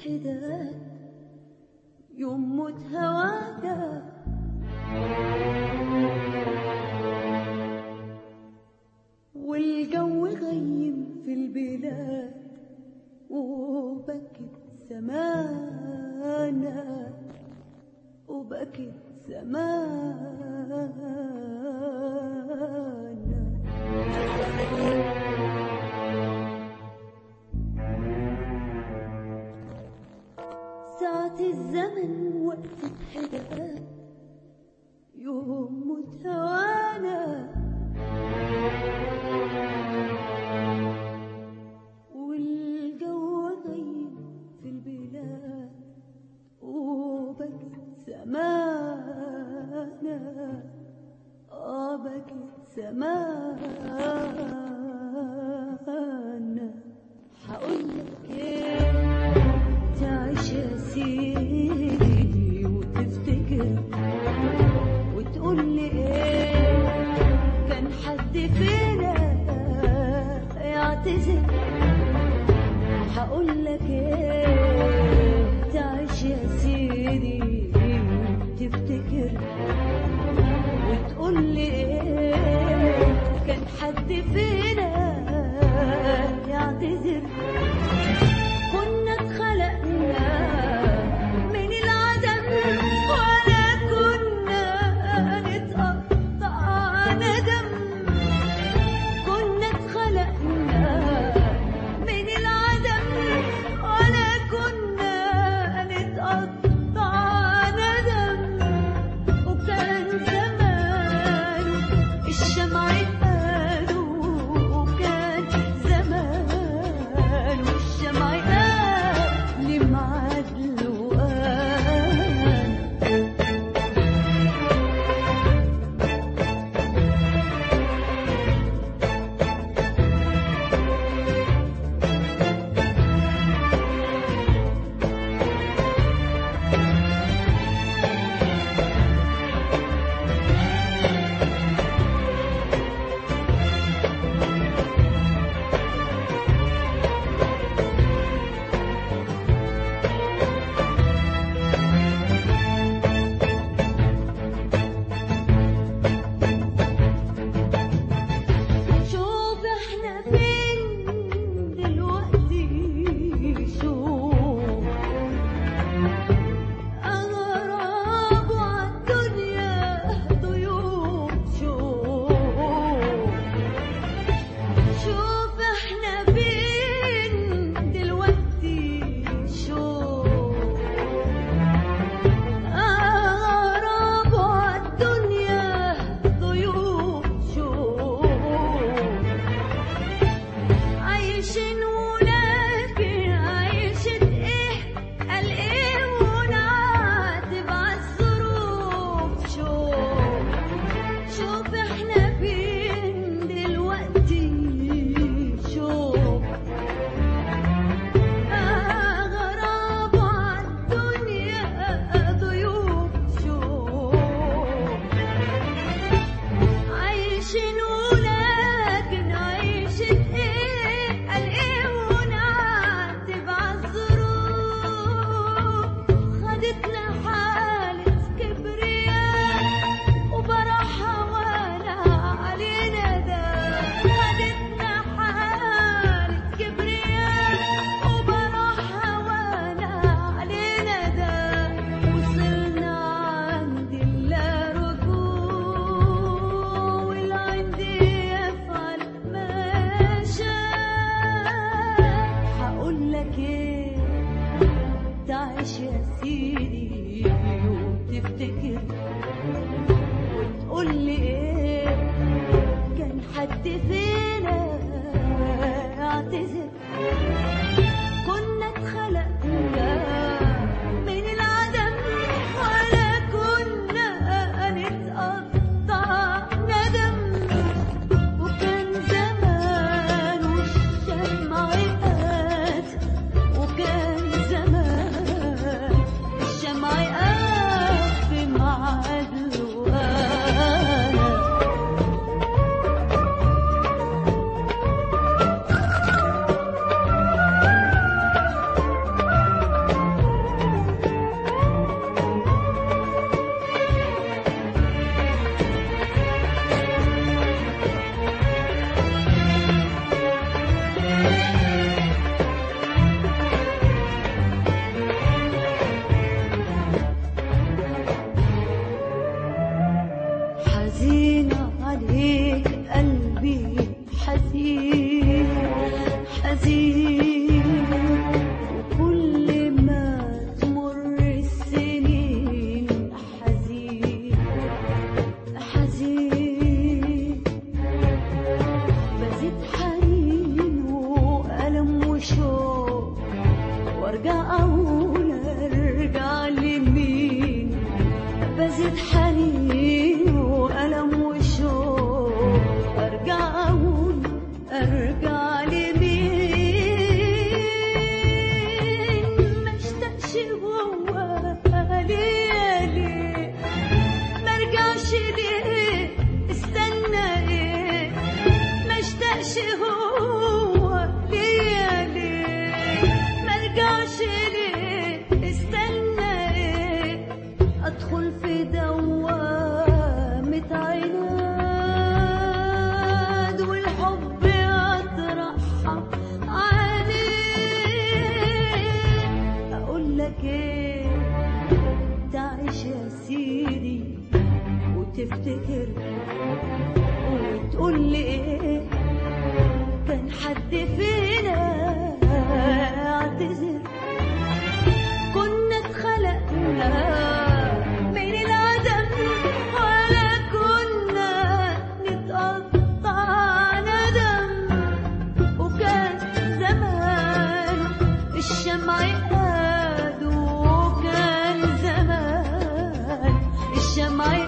الحداد يوم موت هوانا والجو غيم في البلاد وبكت سمانا وبكت سمانا ساعة الزمن وقفت حداد يوم موت هوانا والجو غيم في البلاد وبكت سمانا اه بكت سمانا هقولك ايه تعيش يا سيدي وتفتكر وتقول لي ايه كان حد فينا يعتذر هقول لك ايه تعيش يا سيدي وتفتكر وتقول لي ايه كان حد فينا زاد حنين وألم وشوق أرجع أقول أرجع لمين ما اشتاقش هو ليه ليه ما رجعش ليه استنى ايه ما اشتاقش هو ليه ليه ما رجعش ليه استنى ايه ادخل في دوامة عناد والحب يترحم عليه اقول لك ايه تعيش يا سيدي وتفتكر وتقول لي ايه كان حد فينا اعتذر كنا اتخلقنا من العدم ولا كنا نتقطع ندم وكان زمان الشمع يقاد وكان زمان الشمع